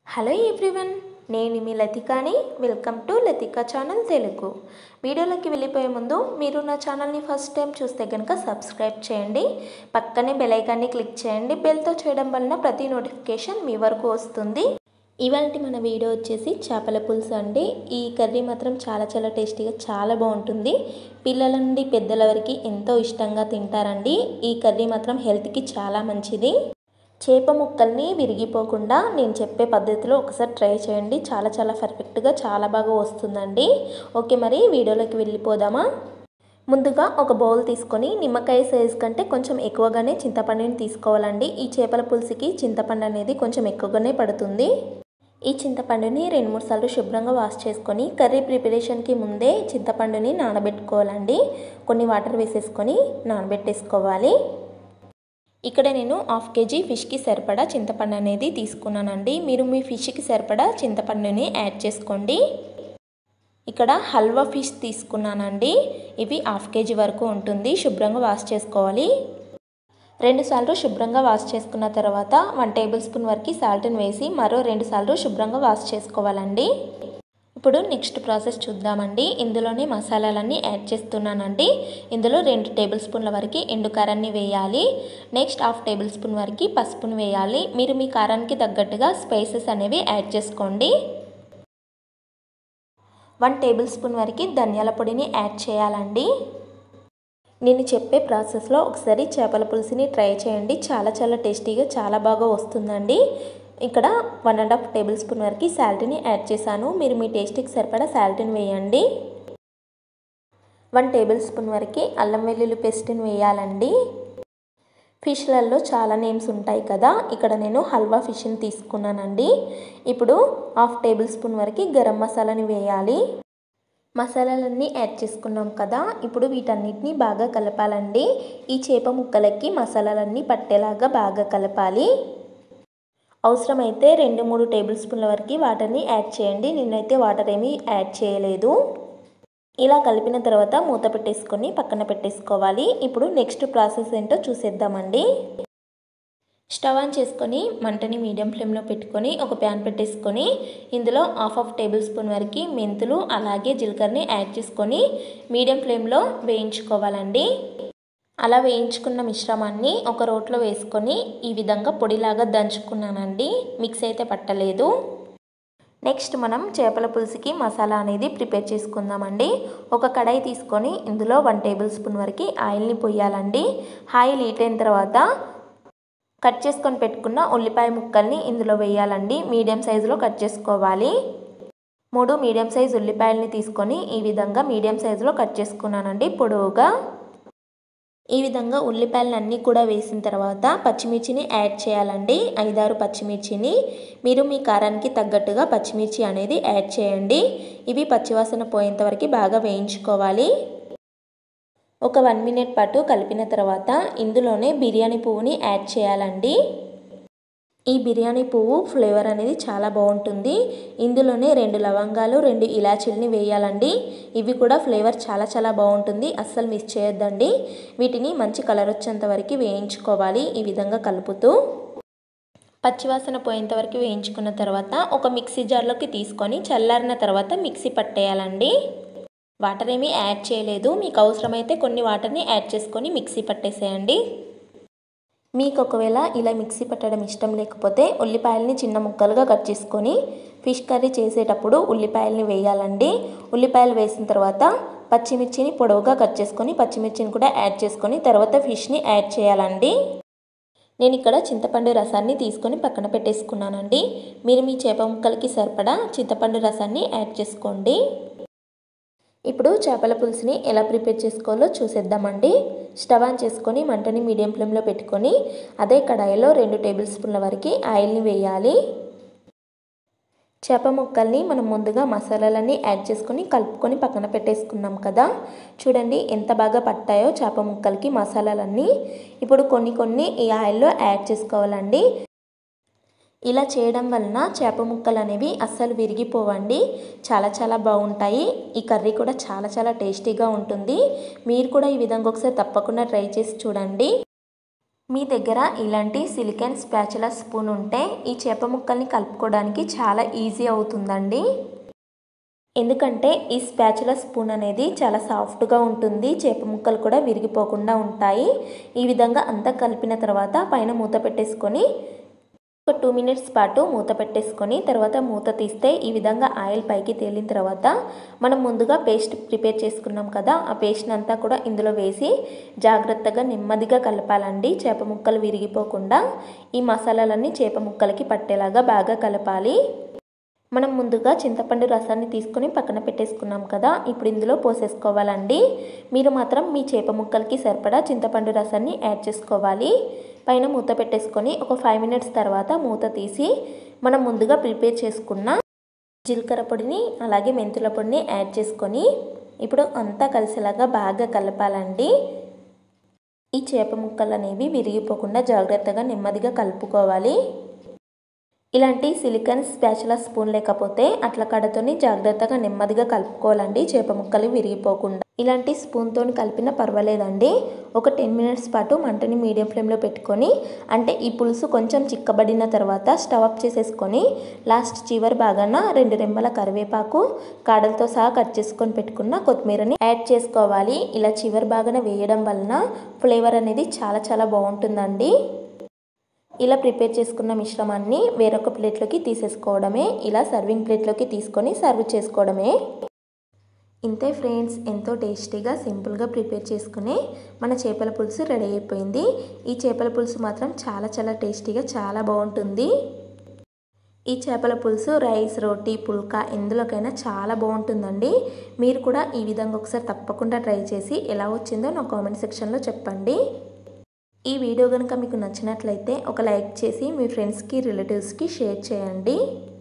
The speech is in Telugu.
హలో ఎవ్రీవన్ నేను మీ లతికాని welcome to Latika channel Telugu వీడియోలోకి వెళ్ళిపోయే ముందు మీరు నా ఛానల్ని ఫస్ట్ టైం చూస్తే కనుక సబ్స్క్రైబ్ చేయండి పక్కనే బెల్ ఐకాన్ని క్లిక్ చేయండి బెల్తో చేయడం వలన ప్రతి నోటిఫికేషన్ మీ వరకు వస్తుంది ఇవాళ మన వీడియో వచ్చేసి చేపల పులుసు అండి ఈ కర్రీ మాత్రం చాలా చాలా టేస్టీగా చాలా బాగుంటుంది పిల్లల నుండి పెద్దల వరకు ఎంతో ఇష్టంగా తింటారండి ఈ కర్రీ మాత్రం హెల్త్కి చాలా మంచిది చేప ముక్కల్ని విరిగిపోకుండా నేను చెప్పే పద్ధతిలో ఒకసారి ట్రై చేయండి చాలా చాలా పర్ఫెక్ట్గా చాలా బాగా వస్తుందండి ఓకే మరి వీడియోలోకి వెళ్ళిపోదామా ముందుగా ఒక బౌల్ తీసుకొని నిమ్మకాయ సైజ్ కంటే కొంచెం ఎక్కువగానే చింతపండుని తీసుకోవాలండి ఈ చేపల పులుసుకి చింతపండు అనేది కొంచెం ఎక్కువగానే పడుతుంది ఈ చింతపండుని రెండు మూడు సార్లు శుభ్రంగా వాష్ చేసుకొని కర్రీ ప్రిపరేషన్కి ముందే చింతపండుని నానబెట్టుకోవాలండి కొన్ని వాటర్ వేసేసుకొని నానబెట్టేసుకోవాలి ఇక్కడ నేను హాఫ్ కేజీ ఫిష్కి సరిపడా చింతపండు అనేది తీసుకున్నానండి మీరు మీ ఫిష్కి సరిపడా చింతపండుని యాడ్ చేసుకోండి ఇక్కడ హల్వా ఫిష్ తీసుకున్నానండి ఇవి హాఫ్ కేజీ వరకు ఉంటుంది శుభ్రంగా వాష్ చేసుకోవాలి రెండుసార్లు శుభ్రంగా వాష్ చేసుకున్న తర్వాత వన్ టేబుల్ స్పూన్ వరకు సాల్ట్ని వేసి మరో రెండు సార్లు శుభ్రంగా వాష్ చేసుకోవాలండి ఇప్పుడు నెక్స్ట్ ప్రాసెస్ చూద్దామండి ఇందులోనే మసాలాలన్నీ యాడ్ చేస్తున్నానండి ఇందులో రెండు టేబుల్ స్పూన్ల వరకు ఎండు కారాన్ని వేయాలి నెక్స్ట్ హాఫ్ టేబుల్ స్పూన్ వరకు పసుపును వేయాలి మీరు మీ కారానికి తగ్గట్టుగా స్పైసెస్ అనేవి యాడ్ చేసుకోండి వన్ టేబుల్ స్పూన్ వరకు ధనియాల పొడిని యాడ్ చేయాలండి నేను చెప్పే ప్రాసెస్లో ఒకసారి చేపల పులుసుని ట్రై చేయండి చాలా చాలా టేస్టీగా చాలా బాగా వస్తుందండి ఇక్కడ one and half tablespoon వరకు సాల్ట్ని యాడ్ చేశాను మీరు మీ టేస్ట్కి సరిపడా సాల్ట్ని వేయండి వన్ టేబుల్ స్పూన్ వరకు అల్లం వెల్లుల్లి పేస్ట్ని వేయాలండి ఫిష్లలో చాలా నేమ్స్ ఉంటాయి కదా ఇక్కడ నేను హల్వా ఫిష్ని తీసుకున్నానండి ఇప్పుడు హాఫ్ టేబుల్ స్పూన్ వరకు గరం మసాలాని వేయాలి మసాలాలన్నీ యాడ్ చేసుకున్నాం కదా ఇప్పుడు వీటన్నిటిని బాగా కలపాలండి ఈ చేప ముక్కలకి మసాలాలన్నీ పట్టేలాగా బాగా కలపాలి అవసరమైతే రెండు మూడు టేబుల్ స్పూన్ల వరకు వాటర్ని యాడ్ చేయండి నేనైతే వాటర్ ఏమీ యాడ్ చేయలేదు ఇలా కలిపిన తర్వాత మూత పెట్టేసుకొని పక్కన పెట్టేసుకోవాలి ఇప్పుడు నెక్స్ట్ ప్రాసెస్ ఏంటో చూసేద్దామండి స్టవ్ ఆన్ చేసుకొని మంటని మీడియం ఫ్లేమ్లో పెట్టుకొని ఒక ప్యాన్ పెట్టేసుకొని ఇందులో హాఫ్ ఆఫ్ టేబుల్ స్పూన్ వరకు మెంతులు అలాగే జీలకర్రని యాడ్ చేసుకొని మీడియం ఫ్లేమ్లో వేయించుకోవాలండి అలా వేయించుకున్న మిశ్రమాన్ని ఒక రోట్లో వేసుకొని ఈ విధంగా పొడిలాగా దంచుకున్నానండి మిక్స్ అయితే పట్టలేదు నెక్స్ట్ మనం చేపల పులుసుకి మసాలా అనేది ప్రిపేర్ చేసుకుందామండి ఒక కడాయి తీసుకొని ఇందులో వన్ టేబుల్ స్పూన్ వరకు ఆయిల్ని పొయ్యాలండి ఆయిల్ హీట్ అయిన తర్వాత కట్ చేసుకొని పెట్టుకున్న ఉల్లిపాయ ముక్కల్ని ఇందులో వేయాలండి మీడియం సైజులో కట్ చేసుకోవాలి మూడు మీడియం సైజ్ ఉల్లిపాయలని తీసుకొని ఈ విధంగా మీడియం సైజులో కట్ చేసుకున్నానండి పొడవుగా ఈ విధంగా ఉల్లిపాయలన్నీ కూడా వేసిన తర్వాత పచ్చిమిర్చిని యాడ్ చేయాలండి ఐదారు పచ్చిమిర్చిని మీరు మీ కారానికి తగ్గట్టుగా పచ్చిమిర్చి అనేది యాడ్ చేయండి ఇవి పచ్చివాసన పోయేంత వరకు బాగా వేయించుకోవాలి ఒక వన్ మినిట్ పాటు కలిపిన తర్వాత ఇందులోనే బిర్యానీ పువ్వుని యాడ్ చేయాలండి ఈ బిర్యానీ పువ్వు ఫ్లేవర్ అనేది చాలా బాగుంటుంది ఇందులోనే రెండు లవంగాలు రెండు ఇలాచీలని వేయాలండి ఇవి కూడా ఫ్లేవర్ చాలా చాలా బాగుంటుంది అస్సలు మిస్ చేయొద్దండి వీటిని మంచి కలర్ వచ్చేంత వరకు వేయించుకోవాలి ఈ విధంగా కలుపుతూ పచ్చివాసన పోయేంత వరకు వేయించుకున్న తర్వాత ఒక మిక్సీ జార్లోకి తీసుకొని చల్లారిన తర్వాత మిక్సీ పట్టేయాలండి వాటర్ ఏమీ యాడ్ చేయలేదు మీకు అవసరమైతే కొన్ని వాటర్ని యాడ్ చేసుకొని మిక్సీ పట్టేసేయండి మీకు ఒకవేళ ఇలా మిక్సీ పట్టడం ఇష్టం లేకపోతే ఉల్లిపాయలని చిన్న ముక్కలుగా కట్ చేసుకొని ఫిష్ కర్రీ చేసేటప్పుడు ఉల్లిపాయలని వేయాలండి ఉల్లిపాయలు వేసిన తర్వాత పచ్చిమిర్చిని పొడవుగా కట్ చేసుకొని పచ్చిమిర్చిని కూడా యాడ్ చేసుకొని తర్వాత ఫిష్ని యాడ్ చేయాలండి నేను ఇక్కడ చింతపండు రసాన్ని తీసుకొని పక్కన పెట్టేసుకున్నానండి మీరు మీ చేప ముక్కలకి సరిపడా చింతపండు రసాన్ని యాడ్ చేసుకోండి ఇప్పుడు చేపల పులుసుని ఎలా ప్రిపేర్ చేసుకోవాలో చూసేద్దామండి స్టవ్ ఆన్ చేసుకొని మంటని మీడియం ఫ్లేమ్లో పెట్టుకొని అదే కడాయిలో రెండు టేబుల్ స్పూన్ల వరకు ఆయిల్ని వేయాలి చేప ముక్కల్ని మనం ముందుగా మసాలాలన్నీ యాడ్ చేసుకొని కలుపుకొని పక్కన పెట్టేసుకున్నాం కదా చూడండి ఎంత బాగా పట్టాయో చేప ముక్కలకి మసాలాలన్నీ ఇప్పుడు కొన్ని కొన్ని ఈ ఆయిల్లో యాడ్ చేసుకోవాలండి ఇలా చేయడం వలన చేప ముక్కలు అనేవి అస్సలు విరిగిపోవండి చాలా చాలా బాగుంటాయి ఈ కర్రీ కూడా చాలా చాలా టేస్టీగా ఉంటుంది మీరు కూడా ఈ విధంగా ఒకసారి తప్పకుండా ట్రై చేసి చూడండి మీ దగ్గర ఇలాంటి సిలికాన్ స్పాచులా స్పూన్ ఉంటే ఈ చేప ముక్కల్ని కలుపుకోవడానికి చాలా ఈజీ అవుతుందండి ఎందుకంటే ఈ స్పాచులా స్పూన్ అనేది చాలా సాఫ్ట్గా ఉంటుంది చేప ముక్కలు కూడా విరిగిపోకుండా ఉంటాయి ఈ విధంగా అంతా కలిపిన తర్వాత పైన మూత పెట్టేసుకొని ఒక టూ మినిట్స్ పాటు మూత పెట్టేసుకొని తర్వాత మూత తీస్తే ఈ విధంగా ఆయిల్ పైకి తేలిన తర్వాత మనం ముందుగా పేస్ట్ ప్రిపేర్ చేసుకున్నాం కదా ఆ పేస్ట్ అంతా కూడా ఇందులో వేసి జాగ్రత్తగా నెమ్మదిగా కలపాలండి చేప ముక్కలు విరిగిపోకుండా ఈ మసాలాలన్నీ చేప ముక్కలకి పట్టేలాగా బాగా కలపాలి మనం ముందుగా చింతపండు రసాన్ని తీసుకొని పక్కన పెట్టేసుకున్నాం కదా ఇప్పుడు ఇందులో పోసేసుకోవాలండి మీరు మాత్రం మీ చేప ముక్కలకి సరిపడా చింతపండు రసాన్ని యాడ్ చేసుకోవాలి పైన మూత పెట్టేసుకొని ఒక ఫైవ్ మినిట్స్ తర్వాత మూత తీసి మనం ముందుగా ప్రిపేర్ చేసుకున్న జీలకర్ర పొడిని అలాగే మెంతుల పొడిని యాడ్ చేసుకొని ఇప్పుడు అంతా కలిసేలాగా బాగా కలపాలండి ఈ చేప ముక్కలు అనేవి విరిగిపోకుండా జాగ్రత్తగా నెమ్మదిగా కలుపుకోవాలి ఇలాంటి సిలికాన్ స్పాచులా స్పూన్ లేకపోతే అట్ల కడతోని జాగ్రత్తగా నెమ్మదిగా కలుపుకోవాలండి చేప ముక్కలు విరిగిపోకుండా ఇలాంటి స్పూన్తో కలిపినా పర్వాలేదండి ఒక టెన్ మినిట్స్ పాటు మంటని మీడియం ఫ్లేమ్లో పెట్టుకొని అంటే ఈ పులుసు కొంచెం చిక్కబడిన తర్వాత స్టవ్ ఆఫ్ చేసేసుకొని లాస్ట్ చివరి భాగాన రెండు రెమ్మల కరివేపాకు కాడలతో సహా కట్ చేసుకొని పెట్టుకున్న కొత్తిమీరని యాడ్ చేసుకోవాలి ఇలా చివరి భాగాన వేయడం వలన ఫ్లేవర్ అనేది చాలా చాలా బాగుంటుందండి ఇలా ప్రిపేర్ చేసుకున్న మిశ్రమాన్ని వేరొక ప్లేట్లోకి తీసేసుకోవడమే ఇలా సర్వింగ్ ప్లేట్లోకి తీసుకొని సర్వ్ చేసుకోవడమే ఇంతే ఫ్రెండ్స్ ఎంతో టేస్టీగా సింపుల్గా ప్రిపేర్ చేసుకునే మన చేపల పులుసు రెడీ అయిపోయింది ఈ చేపల పులుసు మాత్రం చాలా చాలా టేస్టీగా చాలా బాగుంటుంది ఈ చేపల పులుసు రైస్ రోటీ పుల్కా ఎందులోకైనా చాలా బాగుంటుందండి మీరు కూడా ఈ విధంగా ఒకసారి తప్పకుండా ట్రై చేసి ఎలా వచ్చిందో నా కామెంట్ సెక్షన్లో చెప్పండి ఈ వీడియో కనుక మీకు నచ్చినట్లయితే ఒక లైక్ చేసి మీ ఫ్రెండ్స్కి రిలేటివ్స్కి షేర్ చేయండి